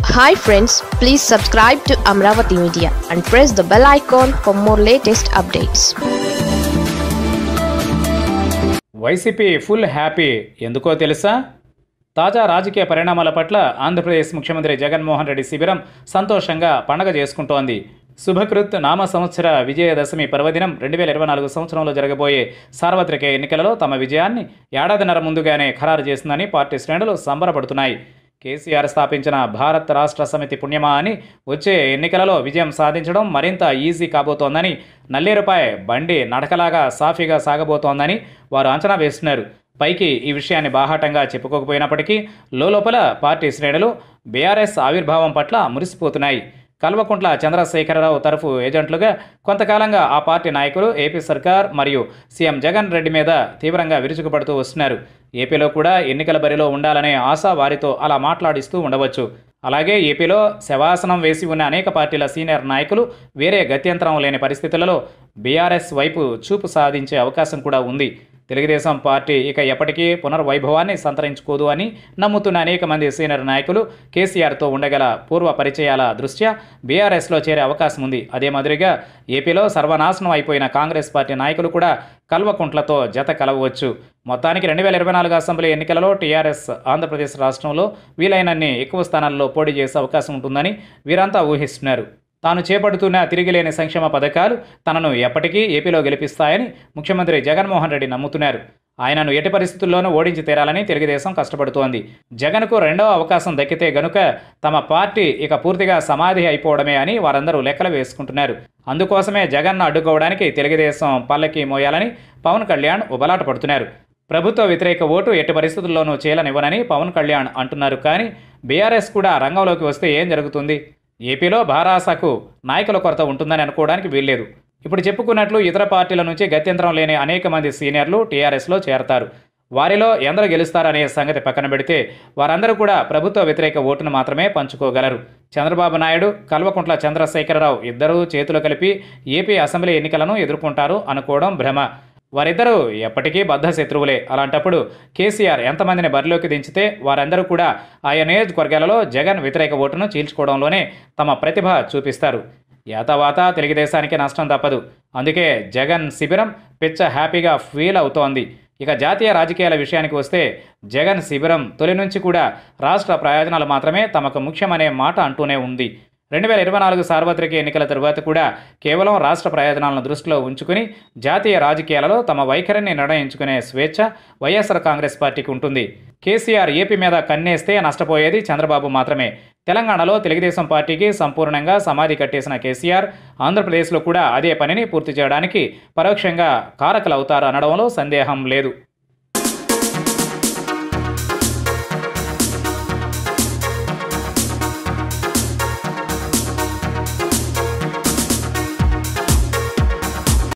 hi friends please subscribe to Amaravati media and press the bell icon for more latest updates YCP full happy ఎందుకో తెలుసా తాజా రాజకీయ పరిణామాల పట్ల ఆంధ్రప్రదేశ్ ముఖ్యమంత్రి జగన్మోహన్ రెడ్డి శిబిరం సంతోషంగా పండగ చేసుకుంటోంది శుభకృత్ నామ సంవత్సర విజయదశమి పర్వదినం రెండు వేల ఇరవై నాలుగు సంవత్సరంలో జరగబోయే సార్వత్రిక ఎన్నికలలో తమ విజయాన్ని ఏడాదిన్నర ముందుగానే ఖరారు చేసిందని పార్టీ శ్రేణులు సంబరపడుతున్నాయి కేసీఆర్ స్థాపించిన భారత్ రాష్ట్ర సమితి పుణ్యమా అని వచ్చే ఎన్నికలలో విజయం సాధించడం మరింత ఈజీ కాబోతోందని నల్లేరుపై బండి నడకలాగా సాఫీగా సాగబోతోందని వారు అంచనా వేస్తున్నారు పైకి ఈ విషయాన్ని బాహాటంగా చెప్పుకోకపోయినప్పటికీ లోపల పార్టీ శ్రేణులు బీఆర్ఎస్ ఆవిర్భావం పట్ల మురిసిపోతున్నాయి కల్వకుంట్ల చంద్రశేఖరరావు తరఫు ఏజెంట్లుగా కొంతకాలంగా ఆ పార్టీ నాయకులు ఏపీ సర్కార్ మరియు సీఎం జగన్ రెడ్డి మీద తీవ్రంగా విరుచుకుపడుతూ వస్తున్నారు ఏపీలో కూడా ఎన్నికల బరిలో ఉండాలనే ఆశ వారితో అలా మాట్లాడిస్తూ ఉండవచ్చు అలాగే ఏపీలో శవాసనం వేసి ఉన్న అనేక పార్టీల సీనియర్ నాయకులు వేరే గత్యంతరం లేని పరిస్థితులలో బీఆర్ఎస్ వైపు చూపు సాధించే అవకాశం కూడా ఉంది తెలుగుదేశం పార్టీ ఇక ఎప్పటికీ పునర్వైభవాన్ని సంతరించుకోదు అని నమ్ముతున్న అనేక మంది సీనియర్ నాయకులు కేసీఆర్తో ఉండగల పూర్వ పరిచయాల దృష్ట్యా బీఆర్ఎస్లో చేరే అవకాశం ఉంది అదే మాదిరిగా ఏపీలో సర్వనాశనం అయిపోయిన కాంగ్రెస్ పార్టీ నాయకులు కూడా కల్వకుంట్లతో జత కలవచ్చు మొత్తానికి రెండు వేల ఇరవై నాలుగు అసెంబ్లీ ఎన్నికలలో టీఆర్ఎస్ ఆంధ్రప్రదేశ్ రాష్ట్రంలో వీలైనన్ని ఎక్కువ స్థానాల్లో పోటీ చేసే అవకాశం ఉంటుందని వీరంతా ఊహిస్తున్నారు తాను చేపడుతున్న తిరిగిలేని సంక్షేమ పథకాలు తనను ఎప్పటికీ ఏపీలో గెలిపిస్తాయని ముఖ్యమంత్రి జగన్మోహన్ రెడ్డి నమ్ముతున్నారు ఆయనను ఎట్టి పరిస్థితుల్లోనూ ఓడించి తీరాలని తెలుగుదేశం కష్టపడుతోంది జగన్కు రెండవ అవకాశం దక్కితే గనుక తమ పార్టీ ఇక పూర్తిగా సమాధి అయిపోవడమే అని వారందరూ లెక్కలు వేసుకుంటున్నారు అందుకోసమే జగన్ను అడ్డుకోవడానికి తెలుగుదేశం పల్లకి మోయాలని పవన్ కళ్యాణ్ ఉబలాట పడుతున్నారు ప్రభుత్వ వ్యతిరేక ఓటు ఎట్టి పరిస్థితుల్లోనూ చేయలనివ్వనని పవన్ కళ్యాణ్ అంటున్నారు కానీ బీఆర్ఎస్ కూడా రంగంలోకి వస్తే ఏం జరుగుతుంది ఏపీలో భారాసకు నాయకుల కొరత ఉంటుందని అనుకోవడానికి వీల్లేదు ఇప్పుడు చెప్పుకున్నట్లు ఇతర పార్టీల నుంచి గత్యంతరం లేని అనేక మంది సీనియర్లు టీఆర్ఎస్లో చేరతారు వారిలో ఎందరు గెలుస్తారనే సంగతి పక్కన పెడితే వారందరూ కూడా ప్రభుత్వ వ్యతిరేక ఓటును మాత్రమే పంచుకోగలరు చంద్రబాబు నాయుడు కల్వకుంట్ల చంద్రశేఖరరావు ఇద్దరూ చేతులు కలిపి ఏపీ అసెంబ్లీ ఎన్నికలను ఎదుర్కొంటారు అనుకోవడం భ్రమ వారిద్దరూ ఎప్పటికీ బద్ధ శత్రువులే అలాంటప్పుడు కేసీఆర్ ఎంతమందిని బరిలోకి దించితే వారందరూ కూడా ఆయా నియోజకవర్గాలలో జగన్ వ్యతిరేక ఓటును చీల్చుకోవడంలోనే తమ ప్రతిభ చూపిస్తారు యాతావాత తెలుగుదేశానికి నష్టం తప్పదు అందుకే జగన్ శిబిరం పిచ్చ హ్యాపీగా ఫీల్ అవుతోంది ఇక జాతీయ రాజకీయాల విషయానికి వస్తే జగన్ శిబిరం తొలి నుంచి కూడా రాష్ట్ర ప్రయోజనాలు మాత్రమే తమకు ముఖ్యమనే మాట అంటూనే ఉంది రెండు వేల ఇరవై నాలుగు సార్వత్రిక ఎన్నికల తరువాత కూడా కేవలం రాష్ట్ర ప్రయోజనాలను దృష్టిలో ఉంచుకుని జాతీయ రాజకీయాలలో తమ వైఖరిని నిర్ణయించుకునే స్వేచ్ఛ వైఎస్ఆర్ కాంగ్రెస్ పార్టీకి ఉంటుంది కేసీఆర్ ఏపీ మీద కన్నేస్తే నష్టపోయేది చంద్రబాబు మాత్రమే తెలంగాణలో తెలుగుదేశం పార్టీకి సంపూర్ణంగా సమాధి కట్టేసిన కేసీఆర్ ఆంధ్రప్రదేశ్లో కూడా అదే పనిని పూర్తి చేయడానికి పరోక్షంగా కారకులవుతారు అనడంలో సందేహం లేదు